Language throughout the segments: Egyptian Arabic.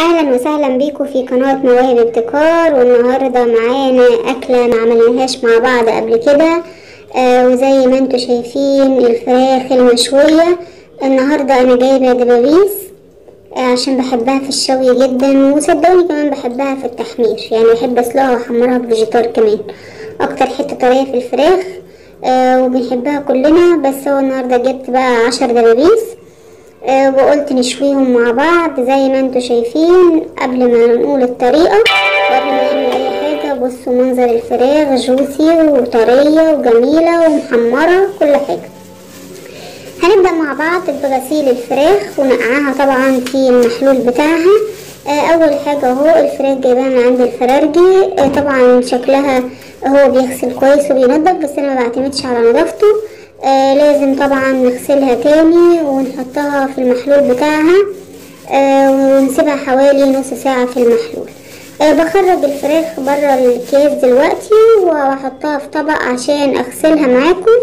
اهلا وسهلا بيكم في قناة مواهب ابتكار والنهاردة معانا اكلة ما عملناهاش مع بعض قبل كده آه وزي ما انتوا شايفين الفراخ المشوية النهاردة انا جايبة دبابيس آه عشان بحبها في الشوي جدا وصدقوني كمان بحبها في التحمير يعني بحب اسلقها واحمرها بفيجيتار كمان اكتر حتة طرية في الفراخ آه وبنحبها كلنا بس هو النهاردة جبت بقى عشر دبابيس آه وقلت نشويهم مع بعض زي ما انتوا شايفين قبل ما نقول الطريقة وقبل ما نعمل اي حاجة بصوا منظر الفراخ جوسي وطرية وجميلة ومحمرة كل حاجة هنبدأ مع بعض بغسيل الفراخ ونقعها طبعا في المحلول بتاعها آه اول حاجة اهو الفراخ جايباها من عند الفرارجي آه طبعا شكلها هو بيغسل كويس وبينضف بس انا ما بعتمدش على نظافته آه لازم طبعا نغسلها تاني ونحطها في المحلول بتاعها آه ونسيبها حوالي نص ساعة في المحلول آه بخرج الفراخ برا الكيس دلوقتي واحطها في طبق عشان اغسلها معاكم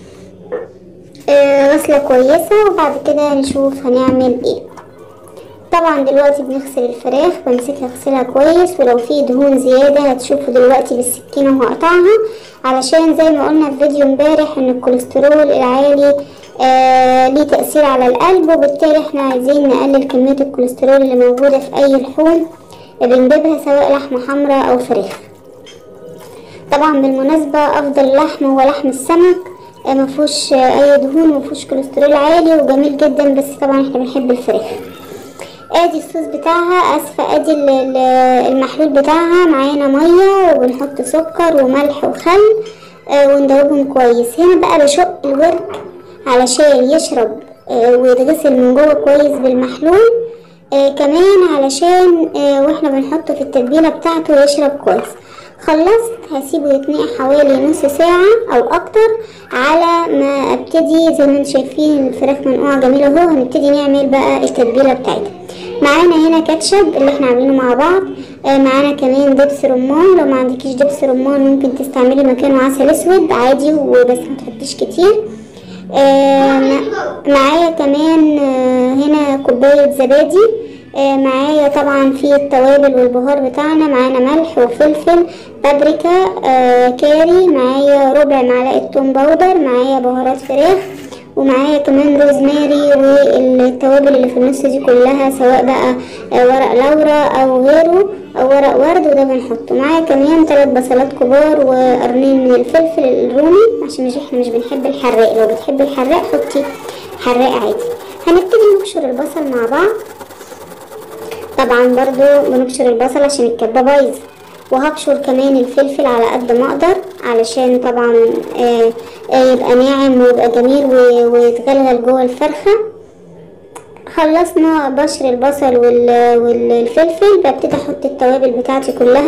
آه غسلة كويسة وبعد كده نشوف هنعمل ايه طبعا دلوقتي بنغسل الفراخ بمسكها اغسلها كويس ولو في دهون زيادة هتشوفوا دلوقتي بالسكينة وهقطعها علشان زي ما قلنا في فيديو امبارح ان الكوليسترول العالي آه ليه تأثير على القلب وبالتالي احنا عايزين نقلل كمية الكوليسترول اللي موجودة في اي لحوم بنجيبها سواء لحمة حمراء او فراخ طبعا بالمناسبة افضل لحم هو لحم السمك آه مفهوش اي دهون ومفهوش كوليسترول عالي وجميل جدا بس طبعا احنا بنحب الفراخ ادي الصوص بتاعها اسفة ادي المحلول بتاعها معانا مية وبنحط سكر وملح وخل آه وندوبهم كويس هنا بقى بشق الورك علشان يشرب آه ويتغسل من جوه كويس بالمحلول آه كمان علشان آه واحنا بنحطه في التتبيلة بتاعته يشرب كويس خلصت هسيبه يتنقع حوالي نص ساعة او اكتر على ما ابتدي زي ما انتم شايفين الفراخ منقوعة جميلة اهو هنبتدي نعمل بقى التتبيلة بتاعتها معانا هنا كاتشب اللي احنا عاملينه مع بعض آه معانا كمان دبس رمان لو ما عندكيش دبس رمان ممكن تستعملي مكانه عسل اسود عادي وبس ما تحطيش كتير آه معايا كمان آه هنا كوباية زبادي آه معايا طبعا في التوابل والبهار بتاعنا معانا ملح وفلفل بابريكا آه كاري معايا ربع معلقة توم باودر معايا بهارات فراخ ومعايا كمان روزماري والتوابل اللي في النص دي كلها سواء بقى ورق لورا او غيره او ورق ورد وده بنحطه معايا كمان ثلاث بصلات كبار وقرنين من الفلفل الرومي عشان مش احنا مش بنحب الحراق لو بتحبي الحراق حطي حراق عادي هنبتدي نبشر البصل مع بعض طبعا برضو بنبشر البصل عشان الكبه بايظه وهبشر كمان الفلفل على قد ما اقدر علشان طبعا آآ آآ يبقى ناعم ويبقى جميل ويتغلغل جوه الفرخه خلصنا بشر البصل والفلفل ببتدي احط التوابل بتاعتي كلها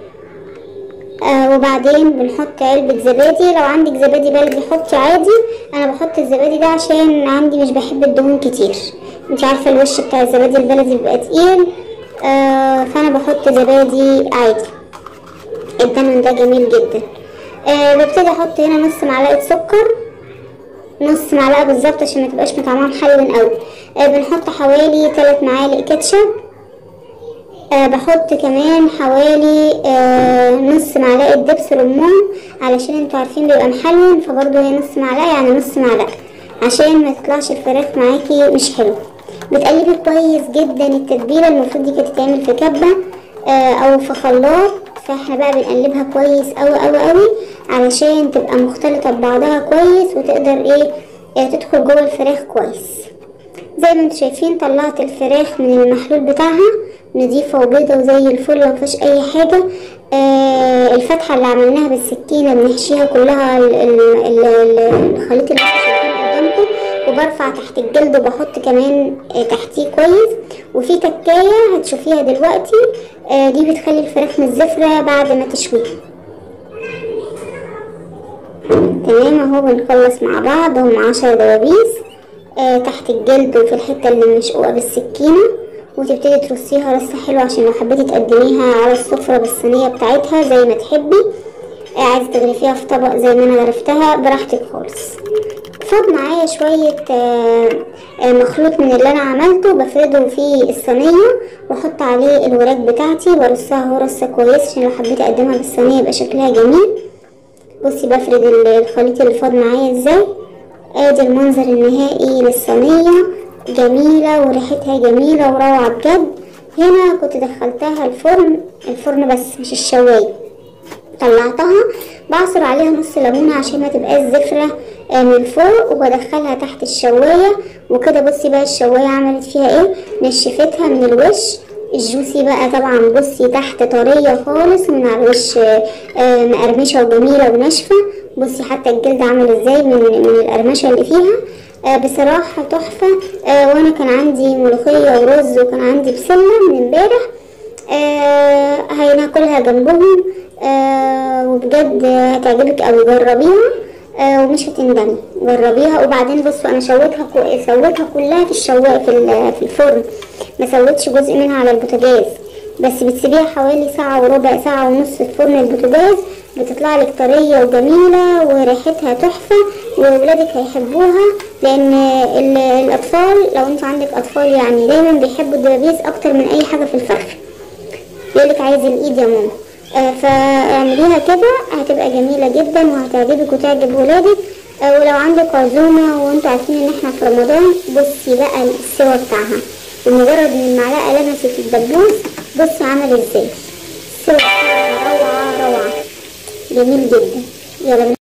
آه وبعدين بنحط علبة زبادي لو عندك زبادي بلدي حطي عادي انا بحط الزبادي ده عشان عندي مش بحب الدهون كتير انت عارفة الوش بتاع الزبادي البلدي بيبقى تقيل آه فانا بحط زبادي عادي الدمن ده جميل جدا آه ببتدي احط هنا نص معلقه سكر نص معلقه بالظبط عشان ما تبقاش طعمها محلون قوي آه بنحط حوالي 3 معالق كاتشب آه بحط كمان حوالي آه نص معلقه دبس رمان علشان انتوا عارفين بيبقى محلون فبرضه هي نص معلقه يعني نص معلقه عشان ما تطلعش الفراخ معاكي مش حلوه بتقلبي كويس جدا التتبيله المفروض دي كانت تتعمل في كبه آه او في خلاط فاحنا بقى بنقلبها كويس قوي قوي قوي علشان تبقى مختلطة ببعضها كويس وتقدر ايه اه تدخل جوه الفراخ كويس زي ما انتم شايفين طلعت الفراخ من المحلول بتاعها نضيفة وبيضة وزي الفل مفيهاش اي حاجة آه الفتحة اللي عملناها بالسكينة بنحشيها كلها الخليط اللي انتم شايفينه قدامكم وبرفع تحت الجلد وبحط كمان آه تحتيه كويس وفي تكاية هتشوفيها دلوقتي آه دي بتخلي الفراخ مزفرة بعد ما تشويها تمام اهو بنخلص مع بعض هم عشر دبابيس آه تحت الجلد وفي الحتة اللي مشقوقة بالسكينة وتبتدي ترصيها رصة حلوة عشان لو حبيتي تقدميها على السفرة بالصينية بتاعتها زي ما تحبي آه عايزة تغرفيها في طبق زي ما انا غرفتها براحتك خالص فاض معايا شوية آه، آه، مخلوط من اللي انا عملته بفرده في الصينية واحط عليه الوراك بتاعتي وارصها هو رصة كويس عشان لو حبيت اقدمها بالصينية يبقى شكلها جميل بصي بفرد ال- الخليط اللي فاض معايا ازاي ادي المنظر النهائي للصينية جميلة وريحتها جميلة وروعة بجد هنا كنت دخلتها الفرن الفرن بس مش الشواية طلعتها بعصر عليها نص ليمونة عشان ما تبقاش زفرة آه، من فوق وبدخلها تحت الشواية وكده بصي بقى الشواية عملت فيها ايه نشفتها من الوش الجوسي بقى طبعا بصي تحت طرية خالص من على الوش آه، آه، مقرمشة وجميلة وناشفة بصي حتى الجلد عامل ازاي من من القرمشة اللي فيها آه، بصراحة تحفة آه، وانا كان عندي ملوخية ورز وكان عندي بسلة من امبارح آه هناكلها جنبهم آه وبجد هتعجبك أوي جربيها آه ومش هتندمي جربيها وبعدين بصوا انا شويتها كو... سويتها كلها في الشوايه في ال- في الفرن ما سويتش جزء منها على البوتاجاز بس بتسيبيها حوالي ساعة وربع ساعة ونص في فرن البوتاجاز بتطلع لك طرية وجميلة وريحتها تحفة وولادك هيحبوها لأن ال- الأطفال لو أنت عندك أطفال يعني دايما بيحبوا الدبابيس أكتر من أي حاجة في الفرخ يقولك عايز الايد يا ماما آه، فاعمليها كده هتبقى جميلة جدا وهتعجبك وتعجب ولادك آه، ولو عندك عزومة وانتوا عارفين ان احنا في رمضان بصي بقى السوا بتاعها بمجرد ان المعلقة لمست الدبوس بصي عمل ازاي السوا بتاعها روعة روعة جميل جدا يلا